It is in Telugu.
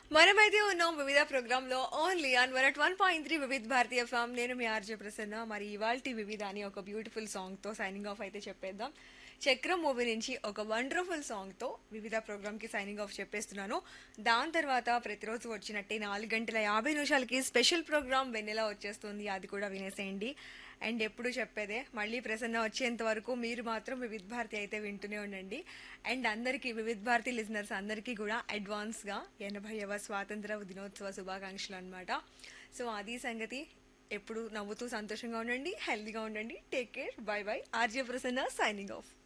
మనమైతే ఉన్నాం వివిధ ప్రోగ్రామ్ లో only on one one point three Vividh Bharati form నేను మీ ఆర్జే ప్రసన్న మరి ఇవాల్టి వివిధ అని ఒక బ్యూటిఫుల్ సాంగ్ తో సైనింగ్ ఆఫ్ అయితే చెప్పేద్దాం చక్రం మూవీ నుంచి ఒక వండర్ఫుల్ సాంగ్ తో వివిధ ప్రోగ్రామ్ కి సైనింగ్ ఆఫ్ చెప్పేస్తున్నాను దాని తర్వాత ప్రతిరోజు వచ్చినట్టే నాలుగు గంటల యాభై నిమిషాలకి స్పెషల్ ప్రోగ్రామ్ వెన్నెలా వచ్చేస్తుంది అది కూడా వినేసేయండి అండ్ ఎప్పుడు చెప్పేదే మళ్ళీ ప్రసన్న వచ్చేంత వరకు మీరు మాత్రం వివిధ భారతి అయితే వింటూనే ఉండండి అండ్ అందరికీ వివిధ భారతి లిజనర్స్ అందరికీ కూడా అడ్వాన్స్గా ఎనభైవ స్వాతంత్ర దినోత్సవ శుభాకాంక్షలు అనమాట సో అది సంగతి ఎప్పుడు నవ్వుతూ సంతోషంగా ఉండండి హెల్దీగా ఉండండి take care bye bye RJ Prasanna signing of